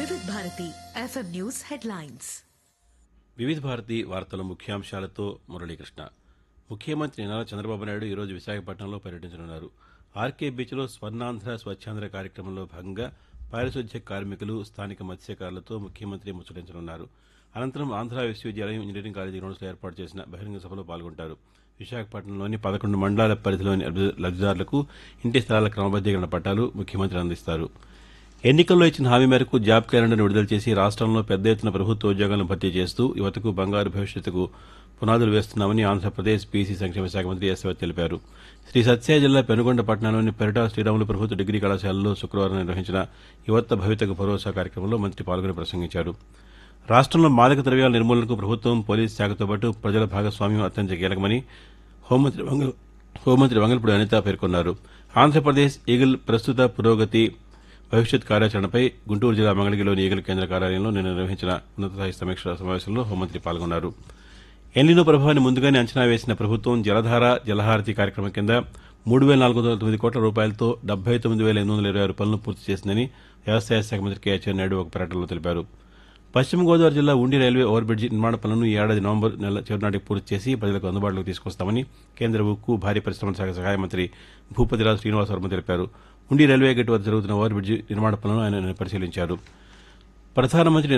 వివిధ Bharati FM news headlines వివిధ భారతి వార్తల ముఖ్యాంశాలతో మురళీకృష్ణ ముఖ్యమంత్రి నారా చంద్రబాబు నాయుడు ఈరోజు విశాఖపట్నంలో పర్యటించనున్నారు ఆర్కే బీచ్లో స్వర్ణాంధ్ర స్వచ్ఛాంధ్ర కార్యక్రమంలో భాగంగా పారిశుధ్య కార్మికులు స్థానిక మత్స్యకారులతో ముఖ్యమంత్రి ముచ్చటించనున్నారు అనంతరం ఆంధ్ర విశ్వవిద్యాలయం ఇంజనీరింగ్ కాలేజీ గ్రౌండ్స్లో ఏర్పాటు చేసిన బహిరంగ సభలో పాల్గొంటారు విశాఖపట్నంలోని పదకొండు మండలాల పరిధిలోని లబ్ధి- లబ్దిదారులకు ఇంటి స్థలాల క్రమబద్దీకరణ పట్టాలు ముఖ్యమంత్రి అందిస్తారు ఎన్నికల్లో ఇచ్చిన హామీ మేరకు జాబ్ క్యాలెండర్ను విడుదల చేసి రాష్ట్రంలో పెద్ద ఎత్తున ప్రభుత్వ ఉద్యోగాలను భర్తీ చేస్తూ యువతకు బంగారు భవిష్యత్తుకు పునాదులు వేస్తున్నామని ఆంధ్రప్రదేశ్ బీసీ సంక్షేమ శాఖ మంత్రి యశ్వత్ తెలిపారు శ్రీ సత్య జిల్లా పెనుగొండ పట్టణంలోని పెరటా శ్రీరాములు ప్రభుత్వ డిగ్రీ కళాశాలలో శుక్రవారం నిర్వహించిన యువత భవితకు భరోసా కార్యక్రమంలో మంత్రి పాల్గొని ప్రసంగించారు రాష్ట్రంలో మాదక ద్రవ్యాల నిర్మూలనకు ప్రభుత్వం పోలీసు శాఖతో పాటు ప్రజల భాగస్వామ్యం అత్యంత కీలకమని హోంమంత్రి వంగ- హోంమంత్రి వంగలపూడి అనిత పేర్కొన్నారు ఆంధ్రప్రదేశ్ ఈగిల్ ప్రస్తుత పురోగతి భవిష్యత్ కార్యాచరణపై గుంటూరు జిల్లా మంగళగిరిలోని ఈగిల్ కేంద్ర కార్యాలయంలో నిన్న నిర్వహించిన ఉన్నతస్థాయి సమీక్ష సమావేశంలో హోంమంత్రి పాల్గొన్నారు ఎల్నినో ప్రభావాన్ని ముందుగానే అంచనా వేసిన ప్రభుత్వం జలధార జలహారతి కార్యక్రమం కింద మూడు వేల నాలుగు వందల తొమ్మిది కోట్ల రూపాయలతో డెబ్బై తొమ్మిది వేల ఎనిమిది వందల ఇరవై ఆరు పనులు పూర్తి చేసిందని వ్యవసాయ శాఖ మంత్రి కె నాయుడు ఒక ప్రకటనలో తెలిపారు పశ్చిమ గోదావరి జిల్లా ఉండి రైల్వే ఓవర్ బ్రిడ్జి నిర్మాణ పనులను ఈ ఏడాది నవంబర్ నెల చివరి నాటికి పూర్తి చేసి ప్రజలకు అందుబాటులోకి తీసుకొస్తామని కేంద్ర ఉక్కు భారీ పరిశ్రమల శాఖ సహాయ మంత్రి భూపతిరాజు శ్రీనివాస వర్మ తెలిపారు ఉండి రైల్వే గేట్ వద్ద జరుగుతున్న ఓవర్ బ్రిడ్జి నిర్మాణ పనులను ఆయన నిన్న పరిశీలించారు ప్రధానమంత్రి